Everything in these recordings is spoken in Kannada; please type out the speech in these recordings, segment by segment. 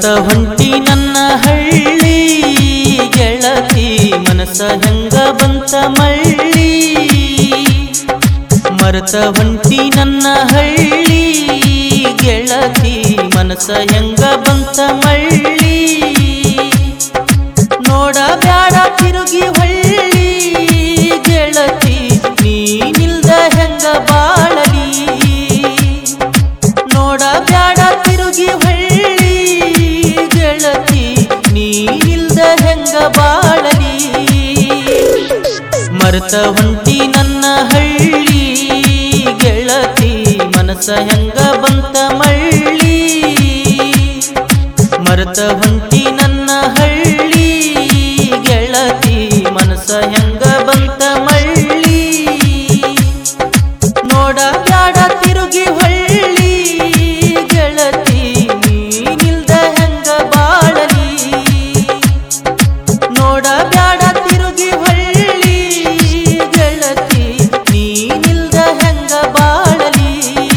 ಹೊಂಟಿ ನನ್ನ ಹಳ್ಳಿ ಗೆಳತಿ ಮನಸ ಹೆಂಗ ಬಂತ ಮಳ್ಳಿ ಮರತ ಹೊಂಟಿ ನನ್ನ ಹಳ್ಳಿ ಗೆಳತಿ ಮನಸ ಹೆಂಗ ಬಂತ ಮಳ್ಳಿ ನೋಡ ಬ್ಯಾಡ ತಿರುಗಿ ಹೊಳ್ಳಿ ಗೆಳತಿ ನೀನಿಲ್ದ ಹೆಂಗ ಬಾಳಲಿ ನೋಡ ಬ್ಯಾಡ ತಿರುಗಿ ಹೊಳ್ಳಿ ಗೆಳತಿ ನೀನಿಲ್ದ ಹೆಂಗ ಬಾಳಲಿ ಮರೆತ ಹೊಂಟಿ ನನ್ನ ಹಳ್ಳಿ ಗೆಳತಿ ಮನಸ ಹೆಂಗ ಬಂತ ಮಳ್ಳಿ ಮರೆತ ಹೊಂಟಿ ನನ್ನ ಹಳ್ಳಿ ಗೆಳತಿ ಮನಸ ಹೆಂಗ ಬಂತ ಮಳ್ಳಿ ನೋಡ ಬ್ಯಾಡ ತಿರುಗಿ ಹೊಳ್ಳಿ ಗೆಳತಿ ನೀನಿಲ್ದ ಹೆಂಗ ಬಾಳಲಿ ನೋಡ ಬ್ಯಾಡ ತಿರುಗಿ ಹೊಳ್ಳಿ ಗೆಳತಿ ನೀನಿಲ್ದ ಹೆಂಗ ಬಾಳಲಿ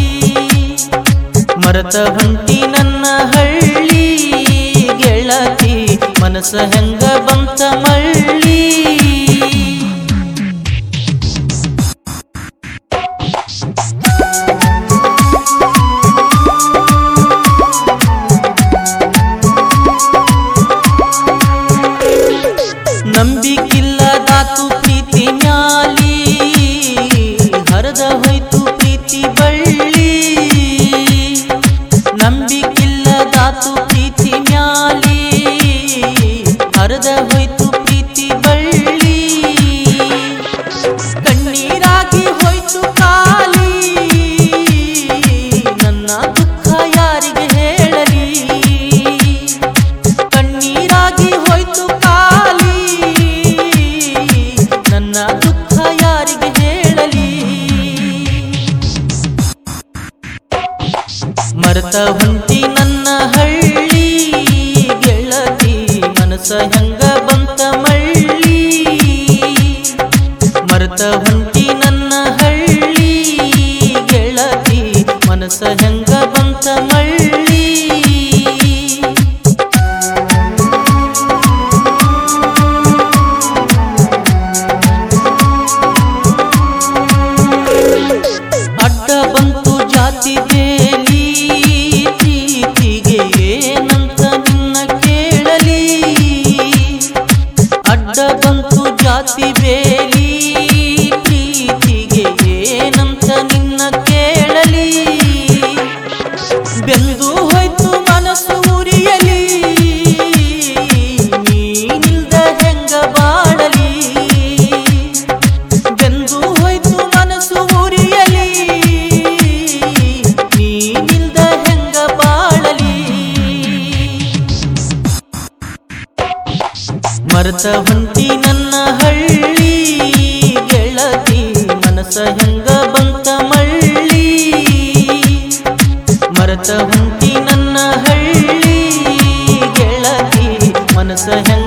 ಮರತ ಹೊಂಟಿ ನನ್ನ ಹಳ್ಳಿ ಗೆಳತಿ ಮನಸ ಹೆಂಗ ಬಂತ ಮಳ್ಳಿ ನಂಬಿಕಿಲ್ಲದಾತು ಪ್ರೀತಿ ಮ್ಯಾಲಿ ಹರದ ಹೋಯ್ತು ಪ್ರೀತಿ ಬಳ್ಳಿ ನಂಬಿಕಿಲ್ಲದಾತು ಪ್ರೀತಿ ಮ್ಯಾಲಿ ಹರದ ಹೋಯ್ತು ಪ್ರೀತಿ ಬಳ್ಳಿ ಕಣ್ಣೀರಾಗಿ ಹೋಯ್ತು ಕಾಲಿ ನನ್ನ ದುಃಖ ಯಾರಿಗೆ ಹೇಳಲಿ ಕಣ್ಣೀರಾಗಿ ಹೋಯ್ತು ಕಾಲಿ ನನ್ನ ದುಃಖ ಯಾರಿಗೆ ಹೇಳಲಿ ಮರೆತ ಹೊಂಟಿ ನನ್ನ ಹಳ್ಳಿ ಗೆಳತಿ ಮನಸ ಹೆಂಗ ಬಂತ ಮಳ್ಳಿ ಮರೆತ ಹೊಂಟಿ ನನ್ನ ಹಳ್ಳಿ ಗೆಳತಿ ಮನಸ ಹೆಂಗ ಬಂತ ಮಳ್ಳಿ ಅಡ್ಡ ಬಂತು ಜಾತಿ ಬೇಲಿ ಪ್ರೀತಿಗೆ ಏನಂತ ನಿನ್ನ ಕೇಳಲಿ ಅಡ್ಡ ಬಂತು ಜಾತಿ ಬೇಲಿ ಪ್ರೀತಿಗೆ ಏನಂತ ನಿನ್ನ ಕೇಳಲಿ ಬೆಂದು ಹೋಯ್ತು ಮನಸ್ಸು ಉರಿಯಲಿ ನೀನಿಲ್ದ ಹೆಂಗ ಬಾಳಲಿ ಬೆಂದು ಹೋಯ್ತು ಮನಸ್ಸು ಉರಿಯಲಿ ನೀನಿಲ್ದ ಹೆಂಗ ಬಾಳಲಿ ಮರೆತ ಹೊಂಟಿ ನನ್ನ ಹಳ್ಳಿ ಗೆಳತಿ ಮನಸ ಹೆಂಗ ಬಂತ ಮಳ್ಳಿ ಮರೆತ ಹೊಂಟಿ ನನ್ನ ಹಳ್ಳಿ ಗೆಳತಿ ಮನಸ ಹೆಂಗ